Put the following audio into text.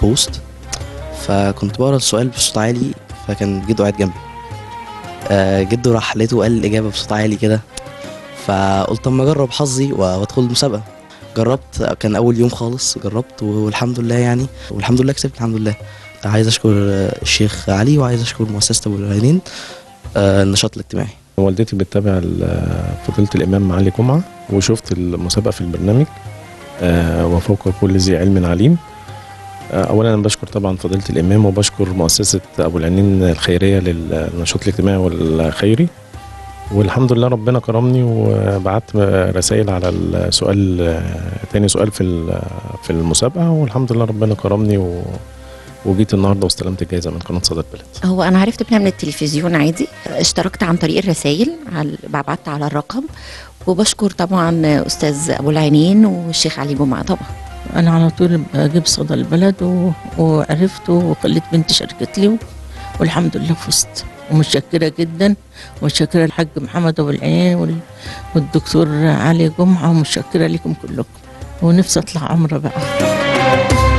بوست فكنت بقرا السؤال بصوت عالي فكان جده قاعد جنبي آه، جده راح لقيته قال الإجابة بصوت عالي كده فقلت اما اجرب حظي و- وادخل المسابقة جربت كان أول يوم خالص جربت والحمد لله يعني والحمد لله كسبت الحمد لله عايز أشكر آه، الشيخ علي وعايز أشكر مؤسسة أبو العينين آه، النشاط الاجتماعي والدتي بتتابع ال- فضيلة الإمام علي جمعة وشفت المسابقة في البرنامج آه، وفوق كل ذي علم عليم آه، أولا أنا بشكر طبعا فضيلة الإمام وبشكر مؤسسة أبو العينين الخيرية للنشاط الاجتماعي والخيري والحمد لله ربنا كرمني وبعت رسائل على السؤال آه، تاني سؤال في ال- في المسابقة والحمد لله ربنا كرمني و وجيت النهارده واستلمت الجائزة من قناة صدى البلد هو انا عرفت منها من التلفزيون عادي اشتركت عن طريق الرسائل على بعت على الرقم وبشكر طبعا استاذ ابو العينين والشيخ علي جمعه طبعا انا على طول بجيب صدى البلد و... وعرفت وخليت بنتي شاركت لي و... والحمد لله فزت ومتشكره جدا ومتشكره الحاج محمد ابو العين وال... والدكتور علي جمعه ومتشكره لكم كلكم ونفسي اطلع عمره بقى